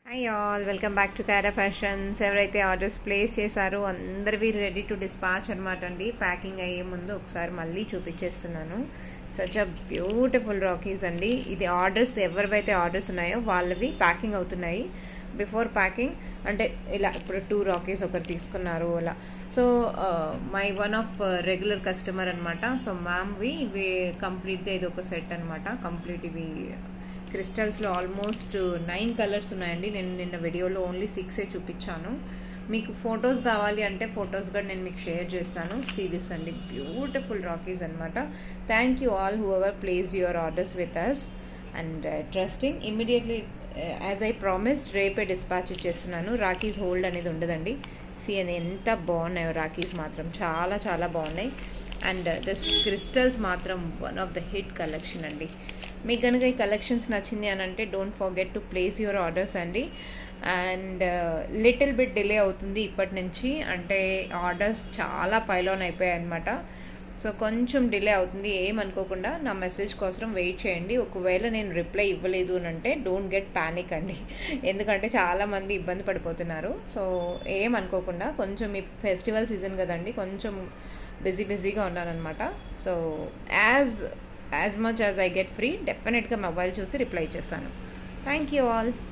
hi all welcome back to Kara fashions ఎవరైతే orders place చేశారో అందరివి రెడీ టు డిస్పాచ్ అనమాట అండి ప్యాకింగ్ అయ్యే ముందు ఒకసారి మళ్ళీ చూపించేస్తున్నాను సచ్ అ బ్యూటిఫుల్ రాకీస్ అండి ఇది ఆర్డర్స్ ఎవరివైతే ఆర్డర్స్ ఉన్నాయో వాళ్ళవి ప్యాకింగ్ అవుతున్నాయి బిఫోర్ ప్యాకింగ్ అంటే ఇలా ఇప్పుడు టూ రాకీస్ ఒకరు తీసుకున్నారు అలా so my one of regular customer అనమాట సో మ్యామ్వి ఇవి కంప్లీట్గా ఇది ఒక సెట్ అనమాట కంప్లీట్ ఇవి క్రిస్టల్స్లో ఆల్మోస్ట్ నైన్ కలర్స్ ఉన్నాయండి నేను నిన్న వీడియోలో ఓన్లీ సిక్సే చూపించాను మీకు ఫొటోస్ కావాలి అంటే ఫొటోస్ కూడా నేను మీకు షేర్ చేస్తాను సీ దిస్ అండి బ్యూటిఫుల్ రాకీస్ అనమాట thank you all whoever place your orders with us and trusting immediately as I promised రేపే డిస్పాచ్ ఇచ్చేస్తున్నాను రాకీస్ హోల్డ్ అనేది ఉండదండి సి అని ఎంత బాగున్నాయో రాకీస్ మాత్రం చాలా చాలా బాగున్నాయి అండ్ దిస్ క్రిస్టల్స్ మాత్రం one of the hit collection అండి మీకు కనుక ఈ కలెక్షన్స్ నచ్చింది అని అంటే don't forget to place your orders అండి అండ్ లిటిల్ బిట్ డిలే అవుతుంది ఇప్పటి నుంచి అంటే ఆర్డర్స్ చాలా పైలోన్ అయిపోయాయి అనమాట సో కొంచెం డిలే అవుతుంది ఏమనుకోకుండా నా మెసేజ్ కోసం వెయిట్ చేయండి ఒకవేళ నేను రిప్లై ఇవ్వలేదు అని అంటే డోంట్ గెట్ ప్యానిక్ అండి ఎందుకంటే చాలామంది ఇబ్బంది పడిపోతున్నారు సో ఏమనుకోకుండా కొంచెం ఈ ఫెస్టివల్ సీజన్ కదండి కొంచెం బిజీ బిజీగా ఉన్నానమాట so as as much as I get free డెఫినెట్గా మొబైల్ చూసి రిప్లై చేస్తాను థ్యాంక్ యూ ఆల్